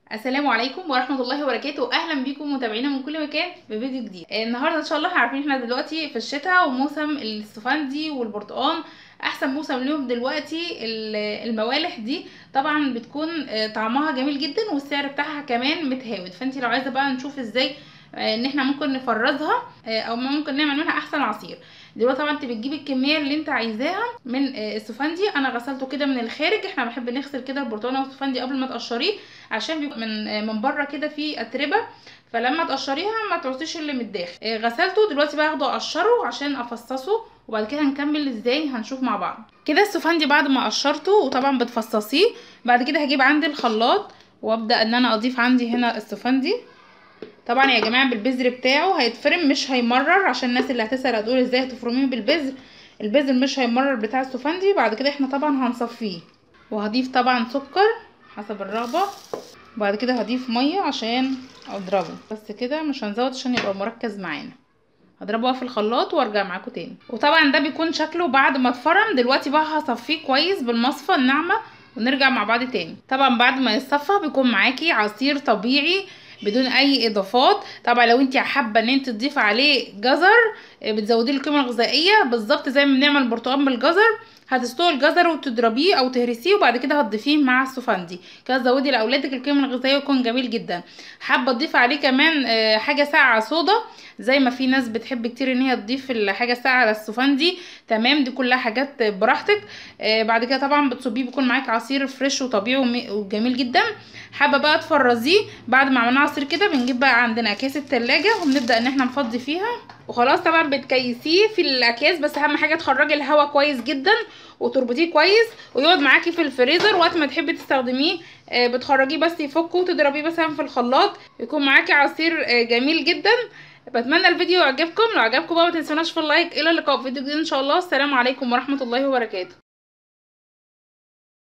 السلام عليكم ورحمة الله وبركاته أهلا بيكم متابعينا من كل مكان بفيديو جديد آه، النهاردة إن شاء الله عارفين احنا دلوقتي في الشتاء وموسم السفندي والبرتقال أحسن موسم ليهم دلوقتي ال- الموالح دي طبعا بتكون آه، طعمها جميل جدا والسعر بتاعها كمان متهاوت فانت لو عايزة بقى نشوف ازاي آه، ان احنا ممكن نفرزها آه، او ممكن نعمل منها احسن عصير دلوقتي طبعا انت بتجيبي الكميه اللي انت عايزاها من آه، السفندي انا غسلته كده من الخارج احنا بنحب نغسل كده البرتقال والسفندي قبل ما تقشريه عشان بيبقى من آه، من بره كده فيه اتربه فلما تقشريها ما تعطيش اللي من الداخل آه، غسلته دلوقتي بقى اخده اقشره عشان افصصه وبعد كده هنكمل ازاي هنشوف مع بعض كده السفندي بعد ما قشرته وطبعا بتفصصيه بعد كده هجيب عندي الخلاط وابدا ان انا اضيف عندي هنا السفندي طبعا يا جماعه بالبذر بتاعه هيتفرم مش هيمرر عشان الناس اللي هتسال هتقول ازاي هتفرميه بالبذر البذر مش هيمرر بتاع السفندي بعد كده احنا طبعا هنصفيه وهضيف طبعا سكر حسب الرغبه وبعد كده هضيف ميه عشان اضربه بس كده مش هنزود عشان يبقى مركز معانا هضربه بقى في الخلاط وارجع معاكم تاني وطبعا ده بيكون شكله بعد ما اتفرم دلوقتي بقى هصفيه كويس بالمصفى الناعمه ونرجع مع بعض تاني طبعا بعد ما يتصفى بيكون معاكي عصير طبيعي بدون اي اضافات طبعا لو انت حابه ان انت تضيفي عليه جزر بتزودي له القيمه الغذائيه بالظبط زي ما بنعمل البرتقال بالجزر هتسلقي الجزر وتضربيه او تهرسيه وبعد كده هتضيفيه مع السفندي كده تزودي لاولادك القيمه الغذائيه ويكون جميل جدا حابه تضيفي عليه كمان آه، حاجه ساقعه صودا زي ما في ناس بتحب كتير ان هي تضيف الحاجه الساقعه على السفندي تمام دي كلها حاجات براحتك آه، بعد كده طبعا بتصبيه بيكون معاك عصير فريش وطبيعي وم- وجميل جدا حابه بقى تفرزيه بعد ما عملنا عصير كده بنجيب بقى عندنا اكياس التلاجة وبنبدا ان احنا نفضي فيها وخلاص طبعا بتكيسيه في الاكياس بس اهم حاجه تخرجي الهواء كويس جدا وتربطيه كويس ويقعد معاكي في الفريزر وقت ما تحبي تستخدميه آه، بتخرجيه بس يفك وتضربيه مثلا في الخلاط يكون معاكي عصير آه، جميل جدا بتمنى الفيديو يعجبكم لو عجبكم بقى ما تنسوناش في اللايك الى اللقاء في فيديو جديد ان شاء الله السلام عليكم ورحمه الله وبركاته